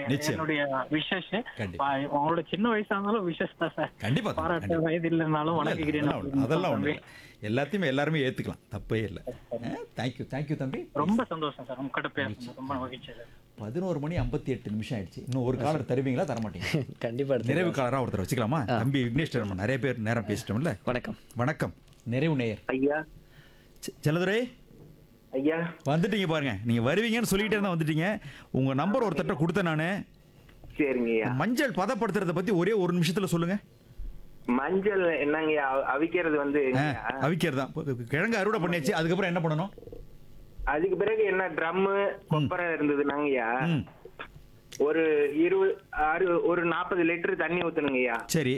நிச்சயம். என்னுடைய விஷஸ் கண்டிப்பா. உங்களோட சின்ன வயசா இருந்தாலும் விஷஸ் தான் சார் கண்டிப்பா தம்பி, பாராட்ட கண்டிப்பா. வயது இல்லைனாலும் இல்ல, இல்ல, வணங்குகிறேன் அதெல்லாம் ஒண்ணு- அதெல்லாம் ஒண்ணு இல்ல. எல்லாத்தையுமே எல்லாருமே ஏத்துக்கலாம் தப்பே இல்லை தேங்க்யூ தேங்க்யூ தம்பி ரொம்ப சந்தோஷம் சார் உங்ககிட்ட பேசுறது ரொம்ப மகிழ்ச்சி சார் பதினோரு மணி ஐம்பத்தி எட்டு நிமிஷம் ஆயிடுச்சு இன்னும் ஒரு காலர் தருவீங்களா தர மாட்டீங்க கண்டிப்பா எடுத்து நிறைவு காலரா ஒருத்தர் வச்சுக்கலாமா தம்பி விக்னேஷ் நம்ம நிறைய பேர் நேரம் பேசிட்டோம்ல வணக்கம் வணக்கம் நிறைவு நேயர் ஐயா செ- செல்லதுரை ஐயா வந்துட்டீங்க பாருங்க நீங்க வருவீங்கன்னு சொல்லிட்டே தான் வந்துட்டீங்க உங்க நம்பர் ஒருத்தர்ட்ட கொடுத்தேன் நானு சரிங்க ஐயா மஞ்சள் பதப்படுத்துறத பத்தி ஒரே ஒரு நிமிஷத்துல சொல்லுங்க மஞ்சள் என்னங்க ஐயா, அவி- அவிக்கிறது வந்து ஆ, அவிக்கிறது தான் கிழங்கு அறுவடை பண்ணியாச்சு அதுக்கப்புறம் என்ன பண்ணணும் அதுக்கு பிறகு என்ன ட்ரம்மு கொப்பரை இருந்ததுனாங்கய்யா ம் ஒரு இருபது ஆறு ஒரு நாற்பது லிட்டர் தண்ணி ஊத்தணுங்கய்யா சரி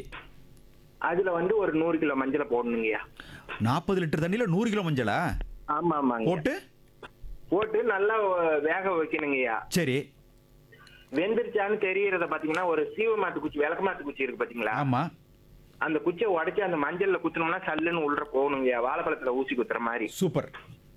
அதுல வந்து ஒரு நூறு கிலோ மஞ்சளை போடணுங்கய்யா நாற்பது லிட்டர் தண்ணியில நூறு கிலோ மஞ்சளா ஆமா ஆமாங்க போட்டு போட்டு நல்லா அஹ், வேக வைக்கணுங்கய்யா சரி வெந்துருச்சான்னு தெரியறத பாத்தீங்கன்னா ஒரு சீவ மாத்து குச்சி விளக்க மாத்து குச்சி இருக்கு பாத்தீங்களா ஆமா அந்த குச்சியை உடைச்சு அந்த மஞ்சள்ல குத்துனோம்னா சல்லுன்னு உள்ள போகணுங்கய்யா வாழைப்பழத்துல ஊசி குத்துற மாதிரி சூப்பர்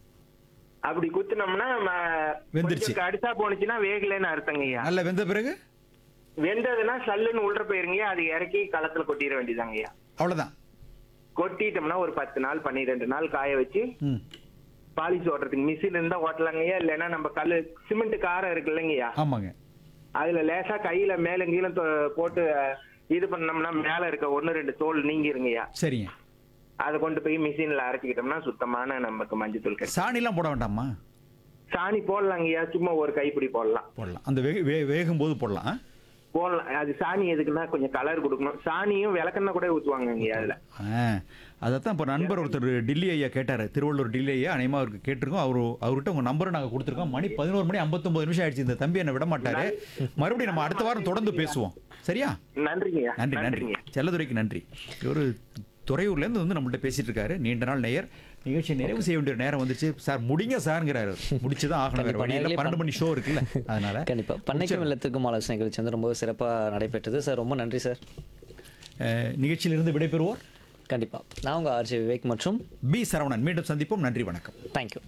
அப்படி குத்துனோம்னா ம- வெந்துருச்சு. கொஞ்சம் கடிசா போனுச்சுன்னா வேகலைன்னு அர்த்தங்கய்யா நல்ல வெந்த பிறகு வெந்ததுன்னா சல்லுன்னு உள்ள போயிருங்க அது இறக்கி களத்துல கொட்டிட வேண்டியதாங்கய்யா அவ்வளவுதான் கொட்டிட்டோம்னா ஒரு பத்து நாள் பன்னிரெண்டு நாள் காய வச்சு ம் பாலிஷ் ஓட்டுறதுக்கு மிஷின் இருந்தா ஓட்டலாங்கய்யா இல்லைன்னா நம்ம கல்லு சிமெண்ட் காரம் இருக்கு இல்லைங்கய்யா ஆமாங்க அதுல லேசா கையில மேல கீழே தொ- போட்டு அஹ், இது பண்ணோம்னா மேல இருக்க ஒண்ணு ரெண்டு தோல் நீங்கிருங்கய்யா சரிங்க அதை கொண்டு போய் மிஷின்ல அரைச்சிக்கிட்டோம்னா சுத்தமான நமக்கு மஞ்சள் தூள் கிடைக்கும் சாணிலாம் போட வேண்டாமா சாணி போடலாங்கய்யா சும்மா ஒரு கைப்பிடி போடலாம் போடலாம் அந்த வேக வே வேகும் போது போடலாம் ஆ? போடலாம் அது சாணி எதுக்குன்னா கொஞ்சம் கலர் கொடுக்கணும் சாணியும் விளக்கெண்ணெய் கூட ஊத்துவாங்கய்யா அதுல ஆ அதைத்தான் இப்போ நண்பர் ஒருத்தர் டில்லி ஐயா கேட்டார் திருவள்ளூர் டில்லி ஐயா அனைமா அவருக்கு கேட்டிருக்கோம் அவர் அவர்கிட்ட உங்கள் நம்பரை நாங்கள் கொடுத்துருக்கோம் மணி பதினோரு மணி ஐம்பத்தொம்பது நிமிஷம் ஆயிடுச்சு இந்த தம்பி என்னை விட மாட்டாரு மறுபடியும் நம்ம அடுத்த வாரம் தொடர்ந்து பேசுவோம் சரியா நன்றிங்கய்யா நன்றி நன்றி செல்லதுரைக்கு நன்றி ஒரு துறையூர்லேருந்து வந்து நம்மள்ட்ட பேசிட்டு இருக்காரு நீண்ட நாள் நேயர் நிகழ்ச்சி நிறைவு செய்ய வேண்டிய நேரம் வந்துச்சு சார் முடிங்க சார்ங்கிறாரு முடிச்சுதான் ஆகணும் வேற கண்டிப்பா, வழி இல்லை நேயர்களே பன்னெண்டு மணி ஷோ இருக்குல்ல அதனால கண்டிப்பா பண்ணைக்கும் இல்லத்துக்கும் ஆலோசனை நிகழ்ச்சி வந்து ரொம்ப சிறப்பா நடைபெற்றது சார் ரொம்ப நன்றி சார் அஹ், நிகழ்ச்சியிலிருந்து விடைபெறுவோர் கண்டிப்பா நான் உங்க ஆர்ஜி விவேக் மற்றும் பி சரவணன் மீண்டும் சந்திப்போம் நன்றி வணக்கம் தேங்க்யூ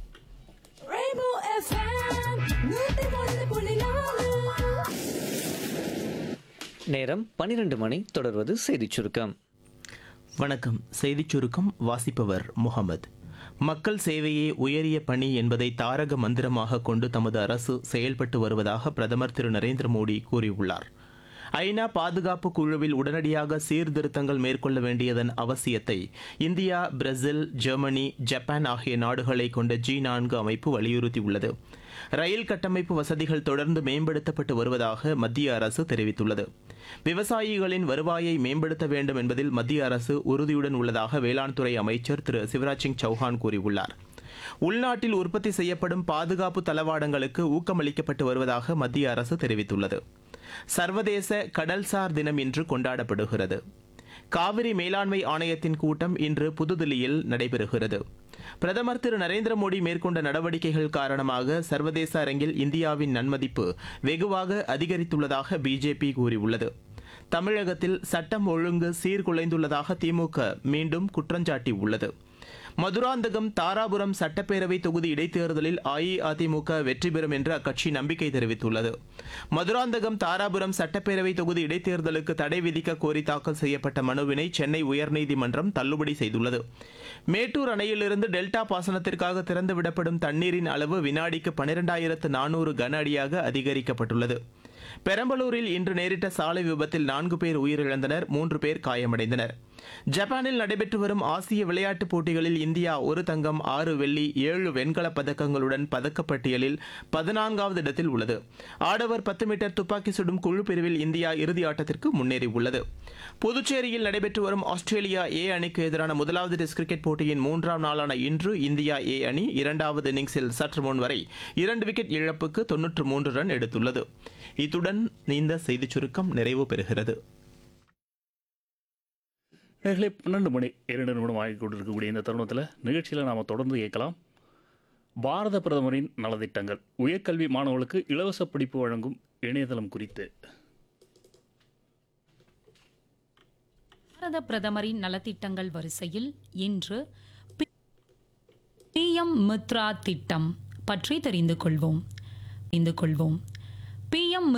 Rainbow FM, நூத்தி ஒன்று புள்ளி நாலு. நேரம் பன்னிரண்டு மணி தொடர்வது செய்திச் சுருக்கம் வணக்கம் செய்திச் சுருக்கம் வாசிப்பவர் முகமது மக்கள் சேவையே உயரிய பணி என்பதை தாரக மந்திரமாக கொண்டு தமது அரசு செயல்பட்டு வருவதாக பிரதமர் திரு நரேந்திர மோடி கூறியுள்ளார் ஐநா பாதுகாப்பு குழுவில் உடனடியாக சீர்திருத்தங்கள் மேற்கொள்ள வேண்டியதன் அவசியத்தை இந்தியா பிரேசில் ஜெர்மனி ஜப்பான் ஆகிய நாடுகளை கொண்ட ஜி நான்கு அமைப்பு வலியுறுத்தியுள்ளது ரயில் கட்டமைப்பு வசதிகள் தொடர்ந்து மேம்படுத்தப்பட்டு வருவதாக மத்திய அரசு தெரிவித்துள்ளது விவசாயிகளின் வருவாயை மேம்படுத்த வேண்டும் என்பதில் மத்திய அரசு உறுதியுடன் உள்ளதாக வேளாண் துறை அமைச்சர் திரு சிவராஜ் சிங் சௌஹான் கூறியுள்ளார் உள்நாட்டில் உற்பத்தி செய்யப்படும் பாதுகாப்பு தளவாடங்களுக்கு ஊக்கமளிக்கப்பட்டு வருவதாக மத்திய அரசு தெரிவித்துள்ளது சர்வதேச கடல்சார் தினம் இன்று கொண்டாடப்படுகிறது காவிரி மேலாண்மை ஆணையத்தின் கூட்டம் இன்று புதுதில்லியில் நடைபெறுகிறது பிரதமர் திரு நரேந்திர மோடி மேற்கொண்ட நடவடிக்கைகள் காரணமாக சர்வதேச அரங்கில் இந்தியாவின் நன்மதிப்பு வெகுவாக அதிகரித்துள்ளதாக பிஜேபி கூறியுள்ளது தமிழகத்தில் சட்டம் ஒழுங்கு சீர்குலைந்துள்ளதாக திமுக மீண்டும் குற்றஞ்சாட்டியுள்ளது மதுராந்தகம் தாராபுரம் சட்டப்பேரவை தொகுதி இடைத்தேர்தலில் அஇஅதிமுக வெற்றி பெறும் என்று அக்கட்சி நம்பிக்கை தெரிவித்துள்ளது மதுராந்தகம் தாராபுரம் சட்டப்பேரவை தொகுதி இடைத்தேர்தலுக்கு தடை விதிக்க கோரி தாக்கல் செய்யப்பட்ட மனுவினை சென்னை உயர்நீதிமன்றம் தள்ளுபடி செய்துள்ளது மேட்டூர் அணையிலிருந்து டெல்டா பாசனத்திற்காக திறந்துவிடப்படும் தண்ணீரின் அளவு வினாடிக்கு பனிரெண்டாயிரத்து நானூறு கன அடியாக அதிகரிக்கப்பட்டுள்ளது பெரம்பலூரில் இன்று நேரிட்ட சாலை விபத்தில் நான்கு பேர் உயிரிழந்தனர் மூன்று பேர் காயமடைந்தனர் ஜப்பானில் நடைபெற்று வரும் ஆசிய விளையாட்டுப் போட்டிகளில் இந்தியா ஒரு தங்கம் ஆறு வெள்ளி ஏழு வெண்கலப் பதக்கங்களுடன் பதக்கப்பட்டியலில் பதினான்காவது இடத்தில் உள்ளது ஆடவர் பத்து மீட்டர் துப்பாக்கி சுடும் குழு பிரிவில் இந்தியா இறுதி ஆட்டத்திற்கு முன்னேறியுள்ளது புதுச்சேரியில் நடைபெற்று வரும் ஆஸ்திரேலியா ஏ அணிக்கு எதிரான முதலாவது டெஸ்ட் கிரிக்கெட் போட்டியின் மூன்றாம் நாளான இன்று இந்தியா ஏ அணி இரண்டாவது இன்னிங்ஸில் சற்று முன் வரை இரண்டு விக்கெட் இழப்புக்கு தொன்னூற்று மூன்று ரன் எடுத்துள்ளது இத்துடன் இந்த செய்திச் சுருக்கம் நிறைவு பெறுகிறது நேர்களே பன்னெண்டு மணி இரண்டு நிமிடம் ஆகி கொண்டிருக்கக்கூடிய இந்த தருணத்தில் நிகழ்ச்சியில் நாம் தொடர்ந்து கேட்கலாம் பாரத பிரதமரின் நலத்திட்டங்கள் உயர்கல்வி மாணவர்களுக்கு இலவச படிப்பு வழங்கும் இணையதளம் குறித்து பாரத பிரதமரின் நலத்திட்டங்கள் வரிசையில் இன்று பிஎம் மித்ரா திட்டம் பற்றி தெரிந்து கொள்வோம் தெரிந்து கொள்வோம் பிஎம்